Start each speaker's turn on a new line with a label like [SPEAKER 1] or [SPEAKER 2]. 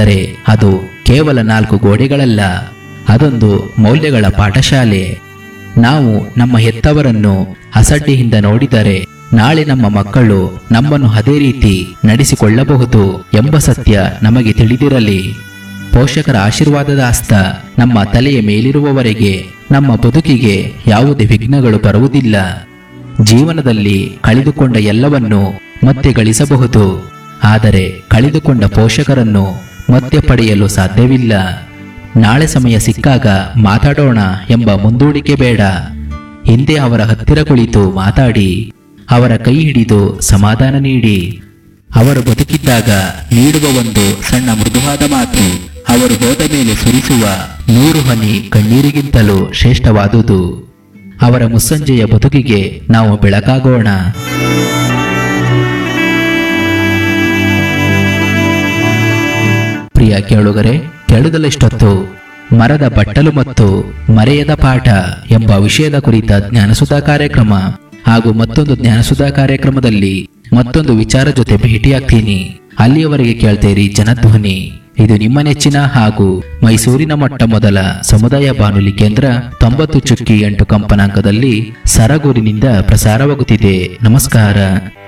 [SPEAKER 1] ಆದರೆ ಅದು ಕೇವಲ ನಾಲ್ಕು ಗೋಡೆಗಳಲ್ಲ ಅದೊಂದು ಮೌಲ್ಯಗಳ ಪಾಠಶಾಲೆ ನಾವು ನಮ್ಮ ಹೆತ್ತವರನ್ನು ಅಸಡ್ಡೆಯಿಂದ ನೋಡಿದರೆ ನಾಳೆ ನಮ್ಮ ಮಕ್ಕಳು ನಮ್ಮನ್ನು ಅದೇ ರೀತಿ ನಡೆಸಿಕೊಳ್ಳಬಹುದು ಎಂಬ ಸತ್ಯ ನಮಗೆ ತಿಳಿದಿರಲಿ ಪೋಷಕರ ಆಶೀರ್ವಾದದ ಹಸ್ತ ನಮ್ಮ ತಲೆಯ ಮೇಲಿರುವವರೆಗೆ ನಮ್ಮ ಬದುಕಿಗೆ ಯಾವುದೇ ವಿಘ್ನಗಳು ಬರುವುದಿಲ್ಲ ಜೀವನದಲ್ಲಿ ಕಳೆದುಕೊಂಡ ಎಲ್ಲವನ್ನು ಮತ್ತೆ ಗಳಿಸಬಹುದು ಆದರೆ ಕಳೆದುಕೊಂಡ ಪೋಷಕರನ್ನು ಮತ್ತೆ ಪಡೆಯಲು ಸಾಧ್ಯವಿಲ್ಲ ನಾಳೆ ಸಮಯ ಸಿಕ್ಕಾಗ ಮಾತಾಡೋಣ ಎಂಬ ಮುಂದೂಡಿಕೆ ಬೇಡ ಹಿಂದೆ ಅವರ ಹತ್ತಿರ ಕುಳಿತು ಮಾತಾಡಿ ಅವರ ಕೈ ಹಿಡಿದು ಸಮಾಧಾನ ನೀಡಿ ಅವರು ಬದುಕಿದ್ದಾಗ ನೀಡುವ ಒಂದು ಸಣ್ಣ ಮೃದುವಾದ ಮಾತು ಅವರು ಹೋದ ಮೇಲೆ ಸುರಿಸುವ ನೂರು ಹನಿ ಕಣ್ಣೀರಿಗಿಂತಲೂ ಶ್ರೇಷ್ಠವಾದುದು ಅವರ ಮುಸ್ಸಂಜೆಯ ಬದುಕಿಗೆ ನಾವು ಬೆಳಕಾಗೋಣ ಪ್ರಿಯ ಕೇಳುಗರೆ ಕೇಳುದಲೆಷ್ಟೊತ್ತು ಮರದ ಬಟ್ಟಲು ಮತ್ತು ಮರೆಯದ ಪಾಠ ಎಂಬ ವಿಷಯದ ಕುರಿತ ಜ್ಞಾನಸುಧಾ ಕಾರ್ಯಕ್ರಮ ಹಾಗೂ ಮತ್ತೊಂದು ಜ್ಞಾನಸುಧಾ ಕಾರ್ಯಕ್ರಮದಲ್ಲಿ ಮತ್ತೊಂದು ವಿಚಾರ ಜೊತೆ ಭೇಟಿಯಾಗ್ತೀನಿ ಅಲ್ಲಿಯವರೆಗೆ ಕೇಳ್ತೇರಿ ಜನಧ್ವನಿ ಇದು ನಿಮ್ಮ ನೆಚ್ಚಿನ ಹಾಗೂ ಮೈಸೂರಿನ ಮೊಟ್ಟ ಮೊದಲ ಸಮುದಾಯ ಬಾನುಲಿ ಕೇಂದ್ರ ತೊಂಬತ್ತು ಚುಕ್ಕಿ ಎಂಟು ಕಂಪನಾಂಕದಲ್ಲಿ ಸರಗೂರಿನಿಂದ ಪ್ರಸಾರವಾಗುತ್ತಿದೆ ನಮಸ್ಕಾರ